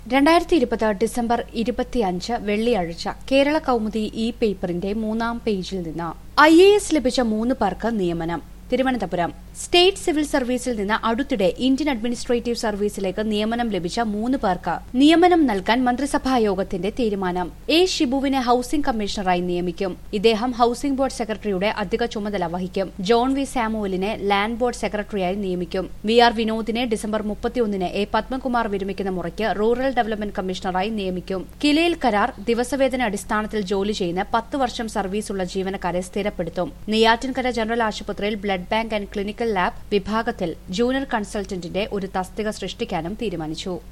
രണ്ടായിരത്തി ഇരുപത് ഡിസംബർ ഇരുപത്തിയഞ്ച് വെള്ളിയാഴ്ച കേരള കൗമുദി ഇ പേപ്പറിന്റെ മൂന്നാം പേജിൽ നിന്ന് ഐ എ എസ് ലഭിച്ച മൂന്ന് പേർക്ക് നിയമനം തിരുവനന്തപുരം സ്റ്റേറ്റ് സിവിൽ സർവീസിൽ നിന്ന് അടുത്തിടെ ഇന്ത്യൻ അഡ്മിനിസ്ട്രേറ്റീവ് സർവീസിലേക്ക് നിയമനം ലഭിച്ച മൂന്ന് പേർക്ക് നിയമനം നൽകാൻ മന്ത്രിസഭാ യോഗത്തിന്റെ തീരുമാനം എ ഷിബുവിനെ ഹൌസിംഗ് കമ്മീഷണറായി നിയമിക്കും ഇദ്ദേഹം ഹൌസിംഗ് ബോർഡ് സെക്രട്ടറിയുടെ അധിക ചുമതല വഹിക്കും ജോൺ വി സാമുവലിനെ ലാൻഡ് ബോർഡ് സെക്രട്ടറിയായി നിയമിക്കും വി ആർ വിനോദിനെ ഡിസംബർ മുപ്പത്തിയൊന്നിന് എ പത്മകുമാർ വിരമിക്കുന്ന മുറയ്ക്ക് റൂറൽ ഡെവലപ്മെന്റ് കമ്മീഷണറായി നിയമിക്കും കിലയിൽ കരാർ ദിവസവേതന അടിസ്ഥാനത്തിൽ ജോലി ചെയ്യുന്ന പത്ത് വർഷം സർവീസുള്ള ജീവനക്കാരെ സ്ഥിരപ്പെടുത്തും നെയ്യാറ്റിൻകര ജനറൽ ആശുപത്രിയിൽ blood bank and clinical lab വിഭാഗത്തിൽ ജൂനിയർ കൺസൾട്ടന്റിന്റെ ഒരു തസ്തിക സൃഷ്ടിക്കാനും തീരുമാനിച്ചു